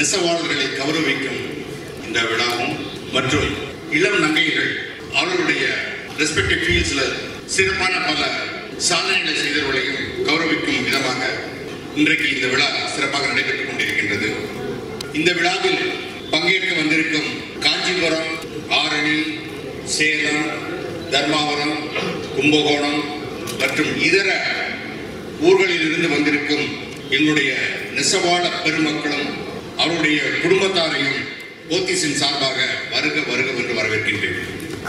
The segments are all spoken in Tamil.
நெசவாளர்களை கௌரவிக்கும் இந்த விழாவும் மற்றும் இளம் நங்கைகள் அவர்களுடைய ரெஸ்பெக்டிவ் ஃபீல்ட்ஸ்ல சிறப்பான பல சாதனைகளை செய்தவர்களையும் கௌரவிக்கும் விதமாக இன்றைக்கு இந்த விழா சிறப்பாக நடைபெற்றுக் கொண்டிருக்கின்றது இந்த விழாவில் பங்கேற்க வந்திருக்கும் காஞ்சிபுரம் ஆரணி சேலம் தர்மாவரம் கும்பகோணம் மற்றும் இதர ஊர்களில் இருந்து வந்திருக்கும் எங்களுடைய நெசவாள பெருமக்களும் அவருடைய குடும்பத்தாரையும் போத்தீஸின் சார்பாக வருக வருக என்று வரவேற்கின்றேன்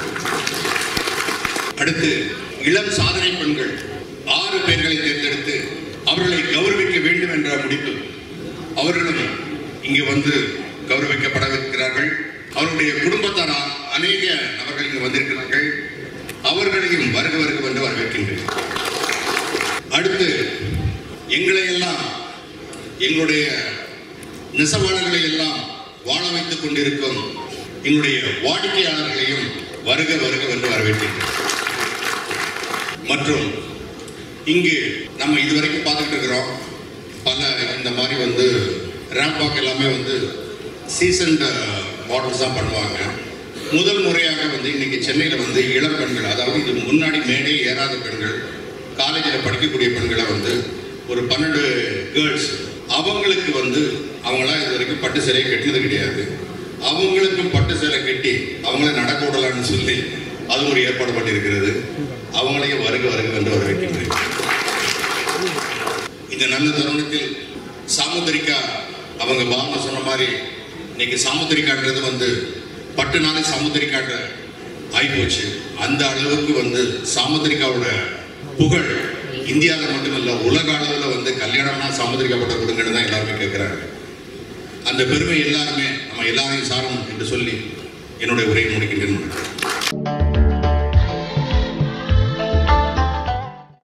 அடுத்து இளம் சாதனை பெண்கள் ஆறு பேர்களை தேர்ந்தெடுத்து அவர்களை கௌரவிக்க வேண்டும் என்ற முடிப்பு அவர்களும் இங்கு வந்து கௌரவிக்கப்படவிருக்கிறார்கள் அவருடைய குடும்பத்தார் அ- அநேக நபர்கள் இங்கு வந்திருக்கிறார்கள் அவர்களையும் வருக வருக என்று வரவேற்கின்றேன் அடுத்து எங்களை எல்லாம் எங்களுடைய நெசவாளர்களை எல்லாம் வாழ வைத்துக் கொண்டிருக்கும் எங்களுடைய வாடிக்கையாளர்களையும் வருக வருக என்று வரவேற்கின்றேன் மற்றும் இங்கு நம்ம இதுவரைக்கும் பார்த்துட்டு இருக்கிறோம் பல இந்த மாதிரி வந்து ரேம்ப் வாக் எல்லாமே வந்து சீசன் மாடல்ஸ் தான் பண்ணுவாங்க முதல் முறையாக வந்து இன்னைக்கு சென்னையில் வந்து இளம் பெண்கள் அதாவது இது முன்னாடி மேடே ஏறாத பெண்கள் காலேஜில் படிக்கக்கூடிய பெண்களை வந்து ஒரு பன்னெண்டு கேர்ள்ஸ் அவங்களுக்கு வந்து அவங்களாம் இது வரைக்கும் பட்டு சேலையை கட்டினது கிடையாது அவங்களுக்கும் பட்டு சேலை கட்டி அவங்கள நடக்க விடலாம்னு சொல்லி அது ஒரு ஏற்பாடு பண்ணியிருக்கிறது அவங்களையும் வருக வருக என்று வரவேற்கின்றேன் இந்த நல்ல தருணத்தில் சாமுத்திரிக்கா அவங்க பாவனை சொன்ன மாதிரி இன்னைக்கு சாமுத்திரிக்கான்றது வந்து பட்டு நாளே சாமுத்திரிக்காட்ட ஆயிப்போச்சு அந்த அளவுக்கு வந்து சாமுத்திரிக்காவோட புகழ் இந்தியாவில் மட்டுமல்ல உலக அளவில் வந்து கல்யாணம்னா சாமுத்திரிக்கா பட்ட கொடுங்கன்னு தான் எல்லாருமே கேட்குறாங்க அந்த பெருமை எல்லாருமே நம்ம எல்லாரையும் சாரும் என்று சொல்லி என்னுடைய உரையை முடிக்கின்றேன்